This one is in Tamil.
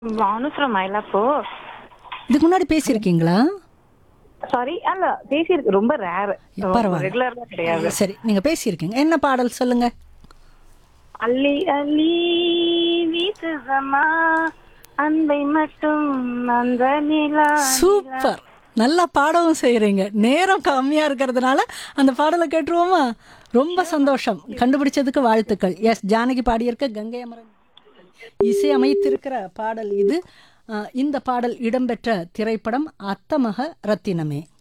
பானு ஃப்ரம் மயிலாப்பூர் இதுக்கு முன்னாடி பேசியிருக்கீங்களா சாரி அல்ல பேசியிருக்கு ரொம்ப ரேர் பரவாயில்ல. ரெகுலர்லாம் கிடையாது சரி நீங்க பேசியிருக்கீங்க என்ன பாடல் சொல்லுங்க அள்ளி அள்ளி வீசுதம்மா அன்பை மட்டும் அந்த நிலா சூப்பர் நல்லா பாடவும் செய்றீங்க நேரம் கம்மியா இருக்கிறதுனால அந்த பாடலை கேட்டுருவோமா ரொம்ப சந்தோஷம் கண்டுபிடிச்சதுக்கு வாழ்த்துக்கள் எஸ் ஜானகி பாடியிருக்க கங்கை அமரன் இசை அமைத்திருக்கிற பாடல் இது அஹ், இந்த பாடல் இடம்பெற்ற திரைப்படம் அத்தமக ரத்தினமே